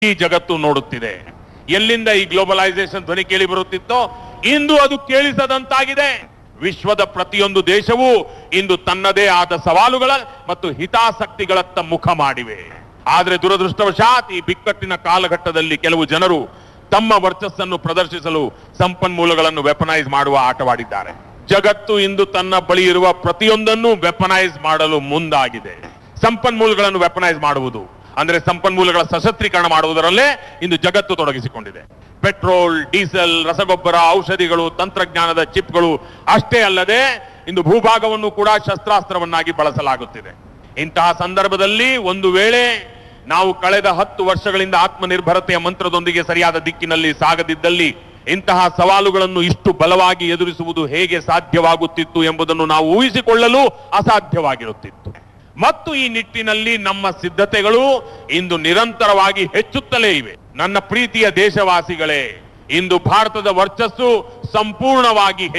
ಈ ಜಗತ್ತು ನೋಡುತ್ತಿದೆ ಎಲ್ಲಿಂದ ಈ ಗ್ಲೋಬಲೈಸೇಷನ್ ಧ್ವನಿ ಕೇಳಿ ಬರುತ್ತಿತ್ತೋ ಇಂದು ಅದು ಕೇಳಿಸದಂತಾಗಿದೆ ವಿಶ್ವದ ಪ್ರತಿಯೊಂದು ದೇಶವೂ ಇಂದು ತನ್ನದೇ ಆದ ಸವಾಲುಗಳ ಮತ್ತು ಹಿತಾಸಕ್ತಿಗಳತ್ತ ಮುಖ ಮಾಡಿವೆ ಆದ್ರೆ ದುರದೃಷ್ಟವಶಾತ್ ಈ ಬಿಕ್ಕಟ್ಟಿನ ಕಾಲಘಟ್ಟದಲ್ಲಿ ಕೆಲವು ಜನರು ತಮ್ಮ ವರ್ಚಸ್ಸನ್ನು ಪ್ರದರ್ಶಿಸಲು ಸಂಪನ್ಮೂಲಗಳನ್ನು ವೆಪನೈಸ್ ಮಾಡುವ ಆಟವಾಡಿದ್ದಾರೆ ಜಗತ್ತು ಇಂದು ತನ್ನ ಬಳಿ ಇರುವ ಪ್ರತಿಯೊಂದನ್ನು ವೆಪನೈಸ್ ಮಾಡಲು ಮುಂದಾಗಿದೆ ಸಂಪನ್ಮೂಲಗಳನ್ನು ವೆಪನೈಸ್ ಮಾಡುವುದು ಅಂದ್ರೆ ಸಂಪನ್ಮೂಲಗಳ ಸಶಸ್ತ್ರೀಕರಣ ಮಾಡುವುದರಲ್ಲೇ ಇಂದು ಜಗತ್ತು ತೊಡಗಿಸಿಕೊಂಡಿದೆ ಪೆಟ್ರೋಲ್ ಡೀಸೆಲ್ ರಸಗೊಬ್ಬರ ಔಷಧಿಗಳು ತಂತ್ರಜ್ಞಾನದ ಚಿಪ್ಗಳು ಅಷ್ಟೇ ಅಲ್ಲದೆ ಇಂದು ಭೂಭಾಗವನ್ನು ಕೂಡ ಶಸ್ತ್ರಾಸ್ತ್ರವನ್ನಾಗಿ ಬಳಸಲಾಗುತ್ತಿದೆ ಇಂತಹ ಸಂದರ್ಭದಲ್ಲಿ ಒಂದು ವೇಳೆ ನಾವು ಕಳೆದ ಹತ್ತು ವರ್ಷಗಳಿಂದ ಆತ್ಮನಿರ್ಭರತೆಯ ಮಂತ್ರದೊಂದಿಗೆ ಸರಿಯಾದ ದಿಕ್ಕಿನಲ್ಲಿ ಸಾಗದಿದ್ದಲ್ಲಿ ಇಂತಹ ಸವಾಲುಗಳನ್ನು ಇಷ್ಟು ಬಲವಾಗಿ ಎದುರಿಸುವುದು ಹೇಗೆ ಸಾಧ್ಯವಾಗುತ್ತಿತ್ತು ಎಂಬುದನ್ನು ನಾವು ಊಹಿಸಿಕೊಳ್ಳಲು ಅಸಾಧ್ಯವಾಗಿರುತ್ತಿತ್ತು ಮತ್ತು ಈ ನಿಟ್ಟಿನಲ್ಲಿ ನಮ್ಮ ಸಿದ್ಧತೆಗಳು ಇಂದು ನಿರಂತರವಾಗಿ ಹೆಚ್ಚುತ್ತಲೇ ಇವೆ ನನ್ನ ಪ್ರೀತಿಯ ದೇಶವಾಸಿಗಳೇ ಇಂದು ಭಾರತದ ವರ್ಚಸ್ಸು ಸಂಪೂರ್ಣವಾಗಿ